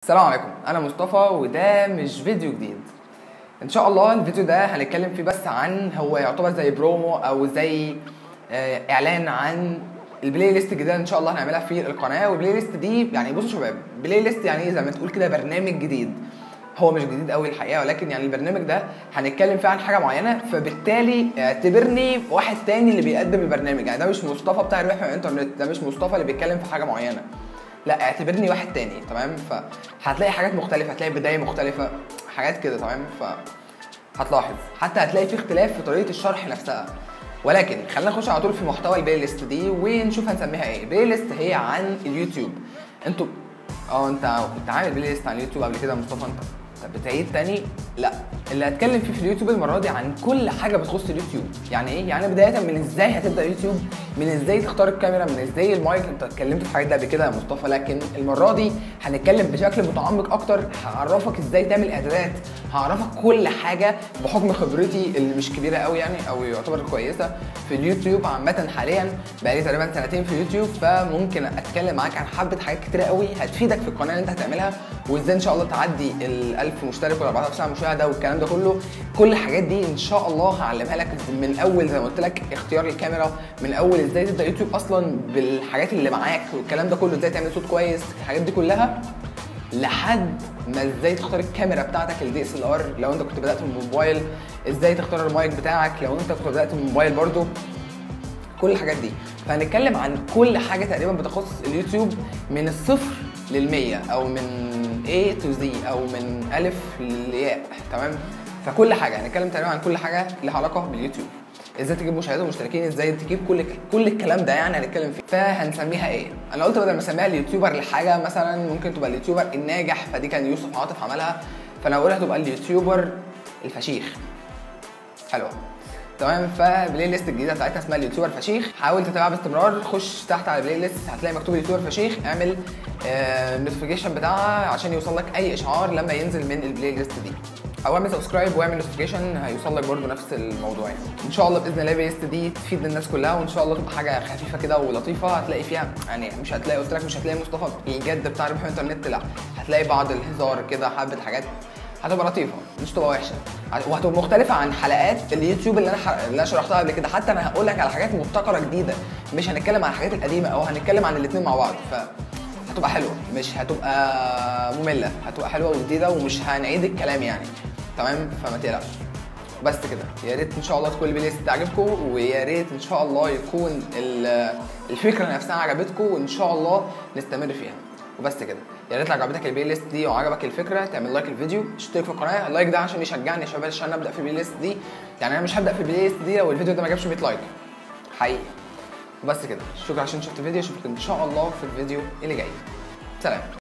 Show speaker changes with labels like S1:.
S1: السلام عليكم انا مصطفى وده مش فيديو جديد ان شاء الله الفيديو ده هنتكلم فيه بس عن هو يعتبر زي برومو او زي آه، اعلان عن البلاي ليست الجديده ان شاء الله هنعملها في القناه والبلاي ليست دي يعني بصوا يا شباب بلاي ليست يعني زي ما تقول كده برنامج جديد هو مش جديد قوي الحقيقه ولكن يعني البرنامج ده هنتكلم فيه عن حاجه معينه فبالتالي اعتبرني واحد تاني اللي بيقدم البرنامج يعني ده مش مصطفى بتاع الربح من الانترنت ده مش مصطفى اللي بيتكلم في حاجه معينه لا اعتبرني واحد تاني تمام فهتلاقي حاجات مختلفه هتلاقي بدايه مختلفه حاجات كده تمام ف هتلاحظ حتى هتلاقي في اختلاف في طريقه الشرح نفسها ولكن خلينا نخش على طول في محتوى البلاي ليست دي ونشوف هنسميها ايه البلاي ليست هي عن اليوتيوب انتوا اه انت انت عامل بلاي ليست عن اليوتيوب قبل كده يا مصطفى انت طب بتعيد تاني لا اللي هتكلم فيه في اليوتيوب المره دي عن كل حاجه بتخص اليوتيوب يعني ايه يعني بدايه من ازاي هتبدا يوتيوب من ازاي تختار الكاميرا من ازاي المايك انت اتكلمت في الحاجات دي قبل كده يا مصطفى لكن المره دي هنتكلم بشكل متعمق اكتر هعرفك ازاي تعمل اعدادات هعرفك كل حاجه بحكم خبرتي اللي مش كبيره قوي يعني او يعتبر كويسه في اليوتيوب عامه حاليا بقالي تقريبا سنتين في اليوتيوب فممكن اتكلم معاك عن حبه حاجات كتيره قوي هتفيدك في القناه اللي انت هتعملها وازاي ان شاء الله تعدي ال 1000 مشترك ولا 4000 ساعه مشاهده والكلام ده كله كل الحاجات دي ان شاء الله هعلمها لك من اول زي ما قلت لك اختيار الكاميرا من اول ازاي تبدا يوتيوب اصلا بالحاجات اللي معاك والكلام ده كله ازاي تعمل صوت كويس الحاجات دي كلها لحد ما ازاي تختار الكاميرا بتاعتك الدي اس ال ار لو انت كنت بدات من موبايل ازاي تختار المايك بتاعك لو انت كنت بدات من موبايل برضو كل الحاجات دي فهنتكلم عن كل حاجه تقريبا بتخص اليوتيوب من الصفر للمية او من A to Z او من الف لياء تمام فكل حاجه هنتكلم تقريبا عن كل حاجه لها علاقه باليوتيوب ازاي تجيب مشاهدات ومشتركين ازاي تجيب كل كل الكلام ده يعني هنتكلم فيه فهنسميها ايه انا قلت بدل ما اسميها اليوتيوبر لحاجه مثلا ممكن تبقى اليوتيوبر الناجح فدي كان يوسف عاطف عملها فانا هقولها تبقى اليوتيوبر الفشيخ حلوه تمام فبلاي ليست الجديده بتاعتنا اسمها اليوتيوبر فشيخ حاول تتابعها باستمرار خش تحت على البلاي ليست هتلاقي مكتوب اليوتيوب فشيخ اعمل النوتيفيكيشن بتاعها عشان يوصل لك اي اشعار لما ينزل من البلاي ليست دي او اعمل سبسكرايب واعمل نوتيفيكيشن هيوصل لك برده نفس الموضوع يعني ان شاء الله باذن الله البلاي ليست دي تفيد الناس كلها وان شاء الله تبقى حاجه خفيفه كده ولطيفه هتلاقي فيها يعني مش هتلاقي قلت لك مش هتلاقي مصطفى الجد بتاع ربح الانترنت لا هتلاقي بعض الهزار كده حبه حاجات هتبقى لطيفه مش تبقى وحشه وهتبقى مختلفه عن حلقات اليوتيوب اللي انا ح... اللي انا شرحتها قبل كده حتى انا هقول لك على حاجات مبتكره جديده مش هنتكلم عن الحاجات القديمه او هنتكلم عن الاثنين مع بعض ف هتبقى حلوه مش هتبقى ممله هتبقى حلوه وجديده ومش هنعيد الكلام يعني تمام فما تقلقش بس كده يا ريت ان شاء الله تكون البلاي ليست تعجبكم ويا ريت ان شاء الله يكون الفكره نفسها عجبتكم وان شاء الله نستمر فيها وبس كده يا ريت لو عجبتك البلاي ليست دي وعجبك الفكره تعمل لايك الفيديو اشترك في القناه اللايك ده عشان يشجعني يا شباب عشان ابدا في البلاي ليست دي يعني انا مش هبدا في البلاي ليست دي لو الفيديو ده ما جابش 100 لايك حقيقي وبس كده شكرا عشان شفت الفيديو اشوفك ان شاء الله في الفيديو اللي جاي سلام